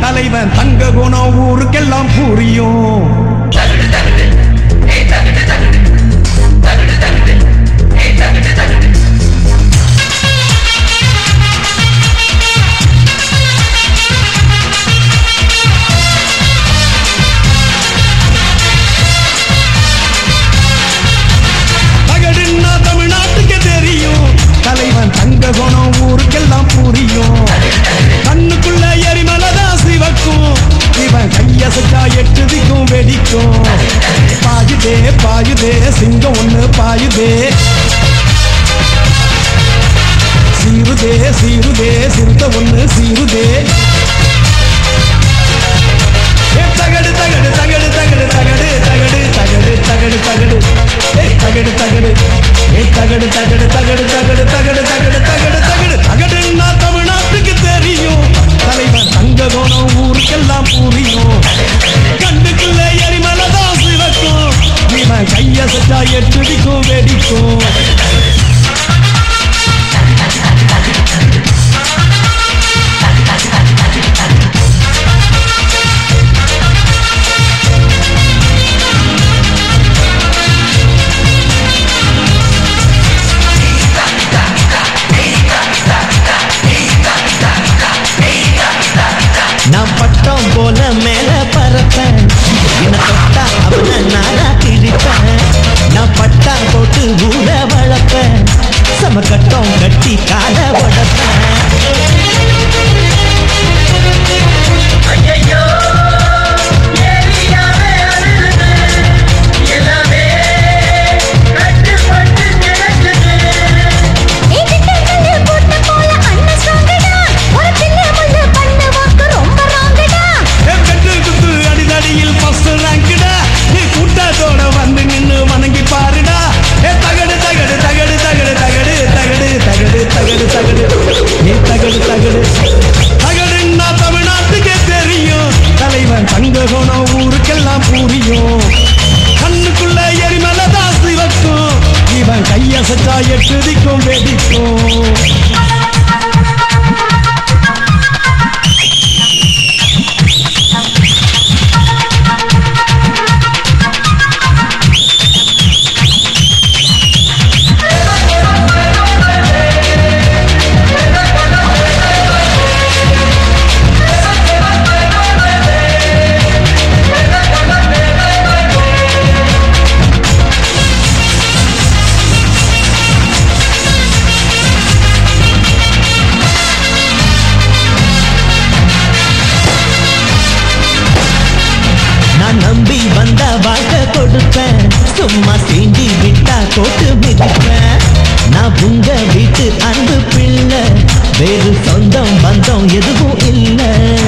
தலைவன் தங்க குணம் ஊருக்கெல்லாம் புரியும் தகடுன்னா தமிழ்நாட்டுக்கு தெரியும் தலைவன் தங்க குணம் ஊருக்கெல்லாம் புரியும் கண்ணுக்குள்ள எரிமலதான் சிவக்கும் இவன் கையசைச்சா எட்டு திக்கும் வெடிக்கும் பாயுதே பாயுதே சிங்கம் ஒண்ணு பாயுதே சீருதே சீருதே சிறுத்த ஒண்ணு சீருதே ஏ தகடு தகடு தகடு தகடு தகடு தகடு தகடு தகடு தகடு ஏய் தகடு தகடு ஏய் தகடு தகடு தகடு தகடு தகடு தகடு தகடு தகடு தகடுன்னா தமிழ்நாட்டுக்கு தெரியும் தலைவன் தங்க கோணம் ஊருக்கெல்லாம் புரியும் கண்ணுக்குள்ள எரிமலதான் சிவக்கும் இவன் கையசைச்சா எட்டுடிக்கும் வெடிக்கும் நான் பட்டம் போல மேல பறப்பேன் என்ன தொட்டா அவனை நானா கிழிப்பேன் நான் பட்டா போட்டு ஊட வளர்ப்பேன் சம கட்டம் கட்டி கால உடப்பேன் ஐயையோ, ஏரியாவே அழுகுது. எல்லாமே கட்டுப்பட்டு கிடக்குது. ஏ பெட்டு குத்து அடிதடியில் ஃபர்ஸ்ட் ரேங்க்டா நீ கூட்டத்தோட வந்து நின்னு வணங்கி பாருடா ஏ தகடு தகடு தகடு தகடு தகடு தகடு தகடு தகடு தகடு நீ தகடு தகடு தகடுன்னா தமிழ்நாட்டுக்கே தெரியும் தலைவன் தங்க குணம் ஊருக்கெல்லாம் புரியும் கண்ணுக்குள்ள எரிமலதான் சிவக்கும் இவன் கையசைச்சா எட்டு திக்கும் வெடிக்கும் நான் நம்பி வந்த வாழ்க்கை கொடுப்பேன் சும்மா சீண்டி விட்டா போட்டு மிதிப்பேன் நான் உங்க வீட்டு அன்பு பிள்ளை வேறு சொந்தம் பந்தம் எதுவும் இல்லை